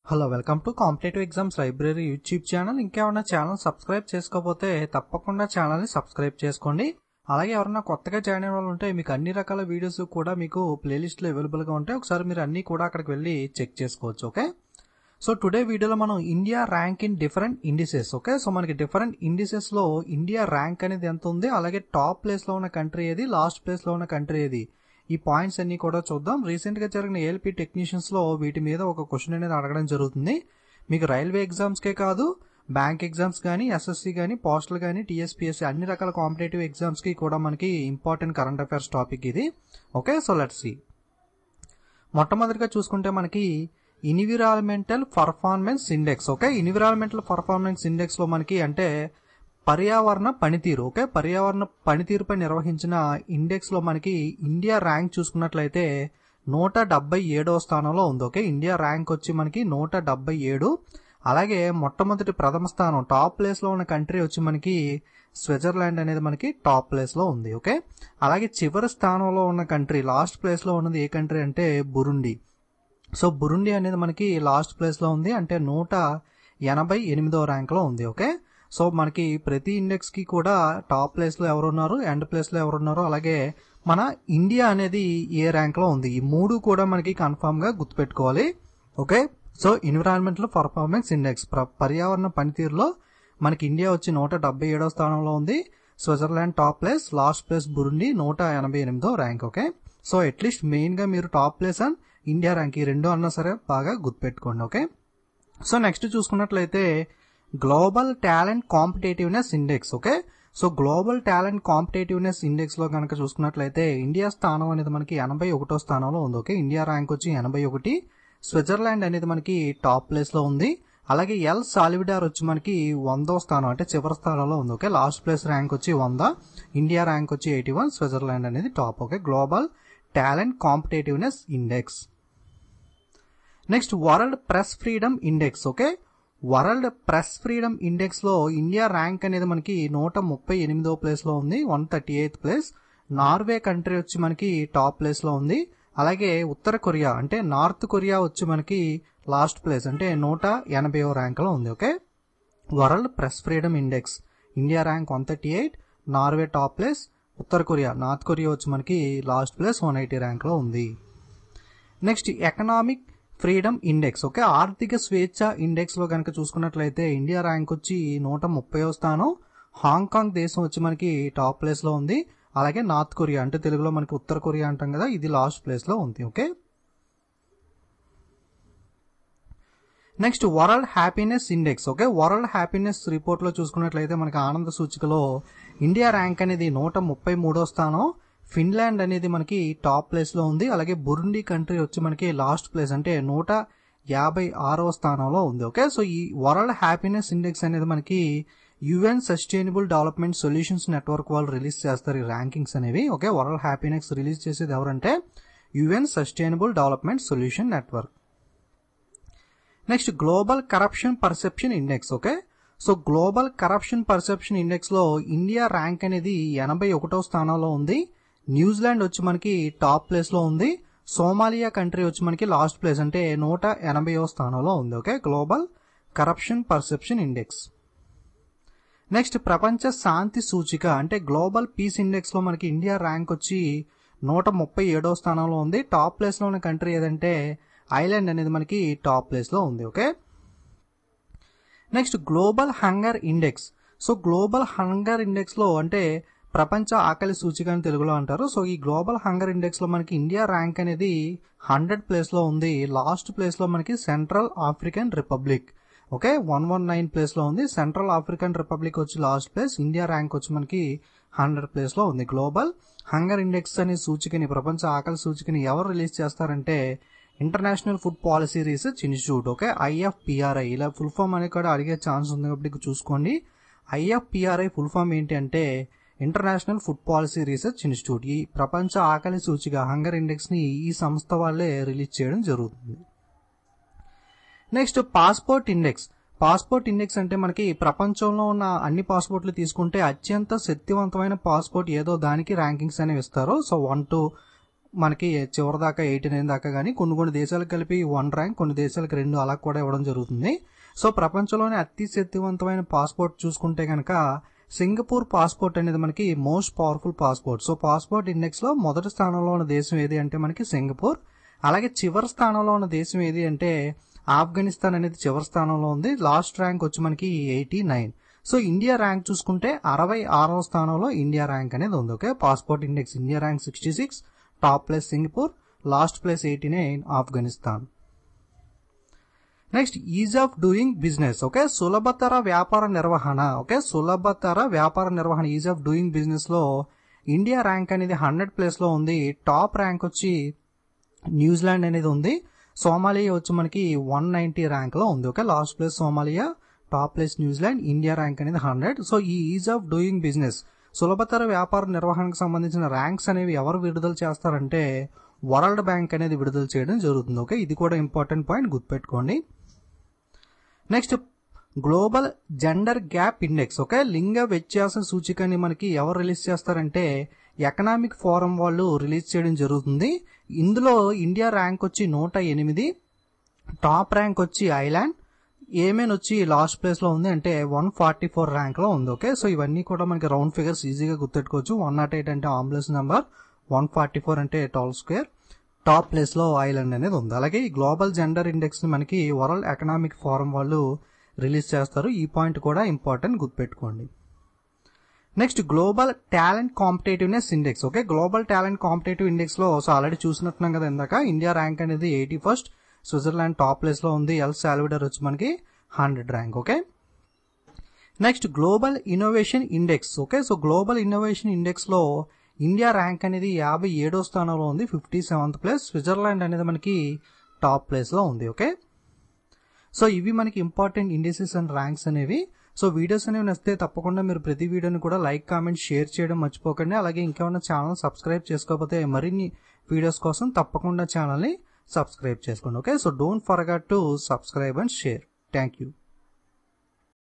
hello welcome to competitive exams library YouTube channel ఇంకేమన్నా channel subscribe చేసుకోకపోతే తప్పకుండా ఛానల్ని సబ్స్క్రైబ్ చేసుకోండి అలాగే ఎవరైనా కొత్తగా జాయిన్ అయిన వాళ్ళు ఉంటే మీకు అన్ని రకాల వీడియోస్ కూడా మీకు ప్లేలిస్ట్లో అవైలబుల్గా ఉంటాయి ఒకసారి మీరు అన్ని కూడా అక్కడికి వెళ్ళి చెక్ చేసుకోవచ్చు ఓకే సో టుడే వీడియోలో మనం India rank in different indices okay so మనకి డిఫరెంట్ ఇండిసెస్ లో ఇండియా ర్యాంక్ అనేది ఎంత ఉంది అలాగే టాప్ ప్లేస్ లో ఉన్న కంట్రీ ఏది లాస్ట్ ప్లేస్ లో ఉన్న కంట్రీ ఏది ఈ పాయింట్స్ అన్ని కూడా చూద్దాం రీసెంట్ గా జరిగిన ఏఎల్పి టెక్నీషియన్స్ లో వీటి మీద ఒక క్వశ్చన్ అనేది అడగడం జరుగుతుంది మీకు రైల్వే ఎగ్జామ్స్ కే కాదు బ్యాంక్ ఎగ్జామ్స్ కానీ ఎస్ఎస్సి కానీ పోస్టల్ కానీ టీఎస్పీఎస్సీ అన్ని రకాల కాంపిటేటివ్ ఎగ్జామ్స్ కి కూడా మనకి ఇంపార్టెంట్ కరెంట్ అఫైర్స్ టాపిక్ ఇది ఓకే సో లెట్స్ సి మొట్టమొదటిగా చూసుకుంటే మనకి environmental performance index okay environmental performance index లో మనకి అంటే పర్యావరణ పనితీరు ఓకే పర్యావరణ పనితీరుపై నిర్వహించిన ఇండెక్స్ లో మనకి ఇండియా ర్యాంక్ చూసుకున్నట్లయితే నూట డెబ్బై ఏడవ స్థానంలో ఉంది ఓకే ఇండియా ర్యాంక్ వచ్చి మనకి నూట డెబ్బై ఏడు అలాగే మొట్టమొదటి ప్రథమ స్థానం టాప్ ప్లేస్ లో ఉన్న కంట్రీ వచ్చి మనకి స్విట్జర్లాండ్ అనేది మనకి టాప్ ప్లేస్ లో ఉంది ఓకే అలాగే చివరి స్థానంలో ఉన్న కంట్రీ లాస్ట్ ప్లేస్ లో ఉన్నది ఏ కంట్రీ అంటే బురుండి సో బురుండి అనేది మనకి లాస్ట్ ప్లేస్ లో ఉంది అంటే నూట ఎనభై ఎనిమిదో ర్యాంక్ లో ఉంది ఓకే సో మనకి ప్రతి ఇండెక్స్ కి కూడా టాప్ ప్లేస్ లో ఎవరున్నారు ఎండ్ ప్లేస్ లో ఎవరున్నారు అలాగే మన ఇండియా అనేది ఏ ర్యాంక్ లో ఉంది ఈ మూడు కూడా మనకి కన్ఫామ్ గా గుర్తుపెట్టుకోవాలి okay so environmental performance index పర్యావరణ పనితీరులో మనకి ఇండియా వచ్చి నూట డెబ్బై ఏడో స్థానంలో ఉంది Switzerland top place last place Burundi నూట ఎనభై ఎనిమిదో rank okay so at least main గా మీరు top place and India rank ఈ రెండు అన్నా సరే బాగా గుర్తుపెట్టుకోండి ఓకే సో నెక్స్ట్ చూసుకున్నట్లయితే global talent competitiveness index okay so global talent competitiveness index లో కనుక చూసుకున్నట్లయితే ఇండియా స్థానం అనేది మనకి ఎనభై ఒకటో స్థానంలో ఉంది ఓకే ఇండియా ర్యాంక్ వచ్చి ఎనభై ఒకటి స్విట్జర్లాండ్ అనేది మనకి టాప్ ప్లేస్ లో ఉంది అలాగే ఎల్ సాలివిడార్ వచ్చి మనకి వందో స్థానం అంటే చివరి స్థానంలో ఉంది ఓకే లాస్ట్ ప్లేస్ ర్యాంక్ వచ్చి వంద ఇండియా ర్యాంక్ వచ్చి ఎయిటీ వన్ స్విట్జర్లాండ్ అనేది top okay global talent competitiveness index next world press freedom index okay world press freedom index లో ఇండియా ర్యాంక్ అనేది మనకి నూట ముప్పై ఎనిమిదో ప్లేస్ లో ఉంది one thirty eighth place Norway country వచ్చి మనకి టాప్ ప్లేస్ లో ఉంది అలాగే ఉత్తర కొరియా అంటే నార్త్ కొరియా వచ్చి మనకి లాస్ట్ ప్లేస్ అంటే నూట ఎనభైవ ర్యాంక్ లో ఉంది okay world press freedom index India rank one thirty eight Norway top place ఉత్తర కొరియా నార్త్ కొరియా వచ్చి మనకి last place one eighty rank లో ఉంది next economic freedom index okay ఆర్థిక స్వేచ్ఛ ఇండెక్స్ లో కనుక చూసుకున్నట్లయితే ఇండియా ర్యాంక్ వచ్చి నూట ముప్పైవ స్థానం హాంకాంగ్ దేశం వచ్చి మనకి టాప్ ప్లేస్ లో ఉంది అలాగే నార్త్ కొరియా అంటే తెలుగులో మనకి ఉత్తర కొరియా అంటాం కదా ఇది లాస్ట్ ప్లేస్ లో ఉంది okay next world happiness index okay world happiness report లో చూసుకున్నట్లయితే మనకి ఆనంద సూచికలో ఇండియా ర్యాంక్ అనేది నూట ముప్పై మూడో స్థానం ఫిన్లాండ్ అనేది మనకి టాప్ ప్లేస్ లో ఉంది అలాగే బురుండి కంట్రీ వచ్చి మనకి లాస్ట్ ప్లేస్ అంటే నూట యాభై ఆరవ స్థానంలో ఉంది ఓకే సో ఈ వరల్డ్ హ్యాపీనెస్ ఇండెక్స్ అనేది మనకి UN sustainable development solutions network వాళ్ళు రిలీజ్ చేస్తారు ఈ ర్యాంకింగ్స్ అనేవి ఓకే వరల్డ్ హ్యాపీనెస్ రిలీజ్ చేసేది ఎవరంటే UN sustainable development solution network next global corruption perception index okay so global corruption perception index లో ఇండియా ర్యాంక్ అనేది ఎనభై ఒకటో స్థానంలో ఉంది న్యూజిలాండ్ వచ్చి మనకి టాప్ ప్లేస్ లో ఉంది సోమాలియా కంట్రీ వచ్చి మనకి లాస్ట్ ప్లేస్ అంటే నూట ఎనభైవ స్థానంలో ఉంది okay global corruption perception index next ప్రపంచ శాంతి సూచిక అంటే గ్లోబల్ పీస్ ఇండెక్స్ లో మనకి ఇండియా ర్యాంక్ వచ్చి నూట ముప్పై ఏడో స్థానంలో ఉంది టాప్ ప్లేస్ లో ఉన్న కంట్రీ ఏదంటే ఐలాండ్ అనేది మనకి టాప్ ప్లేస్ లో ఉంది okay next global hunger index so global hunger index లో అంటే ప్రపంచ ఆకలి సూచిక అని తెలుగులో అంటారు సో ఈ గ్లోబల్ హంగర్ ఇండెక్స్ లో మనకి ఇండియా ర్యాంక్ అనేది హండ్రెడ్ ప్లేస్ లో ఉంది లాస్ట్ ప్లేస్ లో మనకి Central African Republic okay one one nine place లో ఉంది సెంట్రల్ ఆఫ్రికన్ రిపబ్లిక్ వచ్చి లాస్ట్ ప్లేస్ ఇండియా ర్యాంక్ వచ్చి మనకి హండ్రెడ్ ప్లేస్ లో ఉంది గ్లోబల్ హంగర్ ఇండెక్స్ అనే సూచికని ప్రపంచ ఆకలి సూచికని ఎవరు రిలీజ్ చేస్తారంటే international food policy research institute okay IFPRI ఇలా ఫుల్ ఫామ్ అనేది కూడా అడిగే ఛాన్స్ ఉంది కాబట్టి చూసుకోండి ఐఎఫ్పిఆర్ఐ ఫుల్ ఫామ్ ఏంటి అంటే international food policy research institute ఈ ప్రపంచ ఆకలి సూచిక హంగర్ ఇండెక్స్ ని ఈ సంస్థ వాళ్ళే రిలీజ్ చేయడం జరుగుతుంది next passport index passport index అంటే మనకి ప్రపంచంలో ఉన్న అన్ని పాస్పోర్ట్లు తీసుకుంటే అత్యంత శక్తివంతమైన పాస్పోర్ట్ ఏదో దానికి ర్యాంకింగ్స్ అనేవి ఇస్తారు సో వన్ టు మనకి చివరి దాకా ఎయిటీ నైన్ దాకా కానీ కొన్ని కొన్ని దేశాలకు కలిపి వన్ ర్యాంక్ కొన్ని దేశాలకు రెండు అలా కూడా ఇవ్వడం జరుగుతుంది సో ప్రపంచంలోనే అతి శక్తివంతమైన పాస్పోర్ట్ చూసుకుంటే కనుక సింగపూర్ పాస్పోర్ట్ అనేది మనకి most powerful passport so passport index లో మొదటి స్థానంలో ఉన్న దేశం ఏది అంటే మనకి సింగపూర్ అలాగే చివరి స్థానంలో ఉన్న దేశం ఏది అంటే ఆఫ్ఘనిస్తాన్ అనేది చివరి స్థానంలో ఉంది లాస్ట్ ర్యాంక్ వచ్చి మనకి eighty nine so India rank చూసుకుంటే అరవై ఆరవ స్థానంలో ఇండియా ర్యాంక్ అనేది ఉంది okay passport index India rank sixty six top place Singapore last place eighty nine Afghanistan next ease of doing business okay సులభతర వ్యాపార నిర్వహణ ఓకే సులభతర వ్యాపార నిర్వహణ ఈజ్ ఆఫ్ డూయింగ్ బిజినెస్ లో ఇండియా ర్యాంక్ అనేది హండ్రెడ్ ప్లేస్ లో ఉంది టాప్ ర్యాంక్ వచ్చి న్యూజిలాండ్ అనేది ఉంది సోమాలియా వచ్చి మనకి వన్ నైన్టీ ర్యాంక్ లో ఉంది okay last place Somalia top place New Zealand India rank అనేది హండ్రెడ్ సో ఈ ఈజ్ ఆఫ్ డూయింగ్ బిజినెస్ సులభతర వ్యాపార నిర్వహణకు సంబంధించిన ర్యాంక్స్ అనేవి ఎవరు విడుదల చేస్తారంటే వరల్డ్ బ్యాంక్ అనేది విడుదల చేయడం జరుగుతుంది ఓకే ఇది కూడా ఇంపార్టెంట్ పాయింట్ గుర్తుపెట్టుకోండి next global gender gap index okay లింగ వ్యత్యాస సూచికని మనకి ఎవరు రిలీజ్ చేస్తారంటే ఎకనామిక్ ఫోరం వాళ్ళు రిలీజ్ చేయడం జరుగుతుంది ఇందులో ఇండియా ర్యాంక్ వచ్చి నూట ఎనిమిది టాప్ ర్యాంక్ వచ్చి ఐలాండ్ ఏమేన్ వచ్చి లాస్ట్ ప్లేస్ లో ఉంది అంటే వన్ ఫార్టీ ఫోర్ ర్యాంక్ లో ఉంది ఓకే సో ఇవన్నీ కూడా మనకి రౌండ్ ఫిగర్స్ ఈజీగా గుర్తెట్టుకోవచ్చు వన్ నాట్ ఎయిట్ అంటే ambulance number one forty four అంటే ట్వెల్వ్ స్క్వేర్ టాప్ ప్లేస్ లో ఐలాండ్ అనేది ఉంది అలాగే ఈ గ్లోబల్ జెండర్ ఇండెక్స్ ని మనకి వరల్డ్ ఎకనామిక్ ఫోరం వాళ్ళు రిలీజ్ చేస్తారు ఈ పాయింట్ కూడా ఇంపార్టెంట్ గుర్తుపెట్టుకోండి next global talent competitiveness index okay global talent competitive index లో సో ఆల్రెడీ చూసినట్టున్నాం కదా ఇందాక ఇండియా ర్యాంక్ అనేది eighty first Switzerland top place లో ఉంది ఎల్ సాల్విడర్ వచ్చి మనకి hundred rank okay next global innovation index okay so global innovation index లో ఇండియా ర్యాంక్ అనేది యాభై ఏడో స్థానంలో ఉంది ఫిఫ్టీ సెవెంత్ ప్లేస్ స్విట్జర్లాండ్ అనేది మనకి టాప్ ప్లేస్ లో ఉంది ఓకే సో ఇవి మనకి ఇంపార్టెంట్ ఇండెసెస్ అండ్ ర్యాంక్స్ అనేవి సో వీడియోస్ అనేవి నచ్చితే తప్పకుండా మీరు ప్రతి వీడియోని కూడా లైక్ కామెంట్ షేర్ చేయడం మర్చిపోకండి అలాగే ఇంకేమైనా ఛానల్ సబ్స్క్రైబ్ చేసుకోకపోతే మరిన్ని వీడియోస్ కోసం తప్పకుండా ఛానల్ని సబ్స్క్రైబ్ చేసుకోండి okay so don't forget to subscribe and share thank you